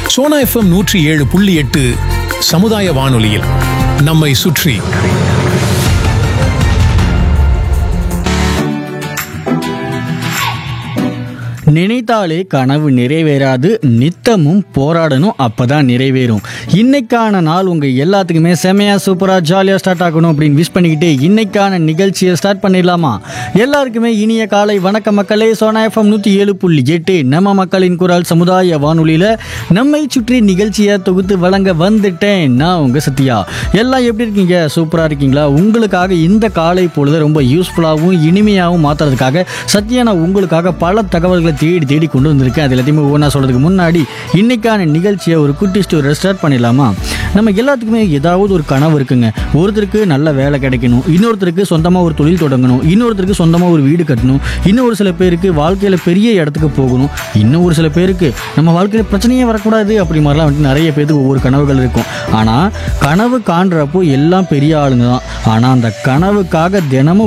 Sona FM நூற்றி ஏழு புள்ளி எட்டு சமுதாய வானொலியில் நம்மை சுற்றி நினைத்தாலே கனவு நிறைவேறாது நித்தமும் போராடணும் அப்பதான் நிறைவேறும் இன்னைக்கான நாள் உங்க எல்லாத்துக்குமே செமையா சூப்பரா ஜாலியா ஸ்டார்ட் ஆகணும் அப்படின்னு விஷ் பண்ணிக்கிட்டு இன்னைக்கான நிகழ்ச்சியை ஸ்டார்ட் பண்ணிடலாமா எல்லாருக்குமே இனிய காலை வணக்க மக்களே சோனா எஃப்எம் நூத்தி ஏழு புள்ளி எட்டு நம்ம மக்களின் குரல் சமுதாய வானொலியில நம்மை சுற்றி நிகழ்ச்சியை தொகுத்து வழங்க வந்துட்டேன் நான் உங்க சத்யா எல்லாம் எப்படி இருக்கீங்க சூப்பரா இருக்கீங்களா உங்களுக்காக இந்த காலை பொழுது ரொம்ப யூஸ்ஃபுல்லாகவும் இனிமையாகவும் மாத்துறதுக்காக சத்யா நான் உங்களுக்காக பல தகவல்களை தேடி தேடி கொண்டு வந்திருக்கேன் அது எல்லாத்தையுமே ஒவ்வொன்றா சொல்றதுக்கு முன்னாடி இன்னைக்கான நிகழ்ச்சியை ஒரு குட்டி ஸ்டோரி ஸ்டார்ட் பண்ணிடலாமா நம்ம எல்லாத்துக்குமே ஏதாவது ஒரு கனவு இருக்குங்க ஒருத்தருக்கு நல்ல வேலை கிடைக்கணும் இன்னொருத்தருக்கு சொந்தமாக ஒரு தொழில் தொடங்கணும் இன்னொருத்தருக்கு சொந்தமாக ஒரு வீடு கட்டணும் இன்னும் ஒரு சில பேருக்கு வாழ்க்கையில் பெரிய இடத்துக்கு போகணும் இன்னும் ஒரு சில பேருக்கு நம்ம வாழ்க்கையில் பிரச்சனையே வரக்கூடாது அப்படி மாதிரிலாம் வந்துட்டு நிறைய பேருக்கு ஒவ்வொரு கனவுகள் இருக்கும் ஆனால் கனவு காண்றப்போ எல்லாம் பெரிய ஆளுங்க தான் ஆனால் அந்த கனவுக்காக தினமும்